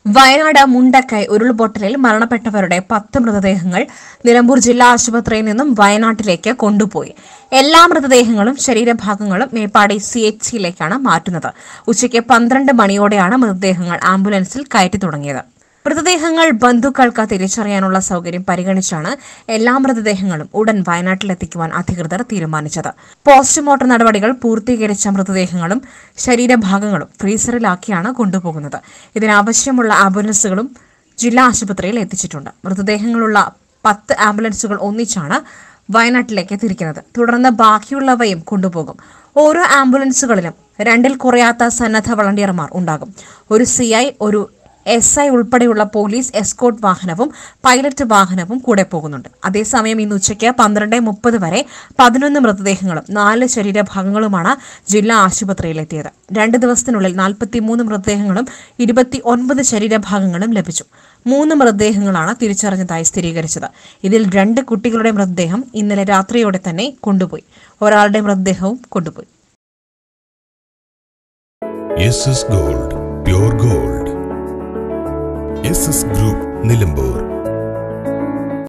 വയനാട് മുണ്ടക്കൈ ഉരുൾപൊട്ടലിൽ മരണപ്പെട്ടവരുടെ പത്ത് മൃതദേഹങ്ങൾ നിലമ്പൂർ ജില്ലാ ആശുപത്രിയിൽ നിന്നും വയനാട്ടിലേക്ക് കൊണ്ടുപോയി എല്ലാ മൃതദേഹങ്ങളും ശരീരഭാഗങ്ങളും മേപ്പാടി സി എച്ച് സിയിലേക്കാണ് മാറ്റുന്നത് ഉച്ചയ്ക്ക് പന്ത്രണ്ട് മണിയോടെയാണ് മൃതദേഹങ്ങൾ ആംബുലൻസിൽ കയറ്റി തുടങ്ങിയത് മൃതദേഹങ്ങൾ ബന്ധുക്കൾക്ക് തിരിച്ചറിയാനുള്ള സൗകര്യം പരിഗണിച്ചാണ് എല്ലാ മൃതദേഹങ്ങളും ഉടൻ വയനാട്ടിലെത്തിക്കുവാൻ അധികൃതർ തീരുമാനിച്ചത് പോസ്റ്റ്മോർട്ടം നടപടികൾ പൂർത്തീകരിച്ച മൃതദേഹങ്ങളും ശരീരഭാഗങ്ങളും ഫ്രീസറിലാക്കിയാണ് കൊണ്ടുപോകുന്നത് ഇതിനാവശ്യമുള്ള ആംബുലൻസുകളും ജില്ലാ ആശുപത്രിയിൽ എത്തിച്ചിട്ടുണ്ട് മൃതദേഹങ്ങളുള്ള പത്ത് ആംബുലൻസുകൾ ഒന്നിച്ചാണ് വയനാട്ടിലേക്ക് തിരിക്കുന്നത് തുടർന്ന് ബാക്കിയുള്ളവയും കൊണ്ടുപോകും ഓരോ ആംബുലൻസുകളിലും രണ്ടിൽ കുറയാത്ത സന്നദ്ധ വളണ്ടിയർമാർ ഉണ്ടാകും ഒരു സി ഒരു എസ് ഐ ഉൾപ്പെടെയുള്ള പോലീസ് എസ്കോട്ട് വാഹനവും പൈലറ്റ് വാഹനവും കൂടെ പോകുന്നുണ്ട് അതേസമയം ഇന്ന് ഉച്ചയ്ക്ക് പന്ത്രണ്ട് മുപ്പത് വരെ പതിനൊന്ന് മൃതദേഹങ്ങളും നാല് ശരീരഭാഗങ്ങളുമാണ് ജില്ലാ ആശുപത്രിയിലെത്തിയത് രണ്ട് ദിവസത്തിനുള്ളിൽ നാൽപ്പത്തിമൂന്ന് മൃതദേഹങ്ങളും ഇരുപത്തി ഒൻപത് ശരീരഭാഗങ്ങളും ലഭിച്ചു മൂന്ന് മൃതദേഹങ്ങളാണ് തിരിച്ചറിഞ്ഞതായി സ്ഥിരീകരിച്ചത് ഇതിൽ രണ്ട് കുട്ടികളുടെ മൃതദേഹം ഇന്നലെ രാത്രിയോടെ തന്നെ കൊണ്ടുപോയി ഒരാളുടെ മൃതദേഹവും കൊണ്ടുപോയി S S gold pure gold S S group Nilambur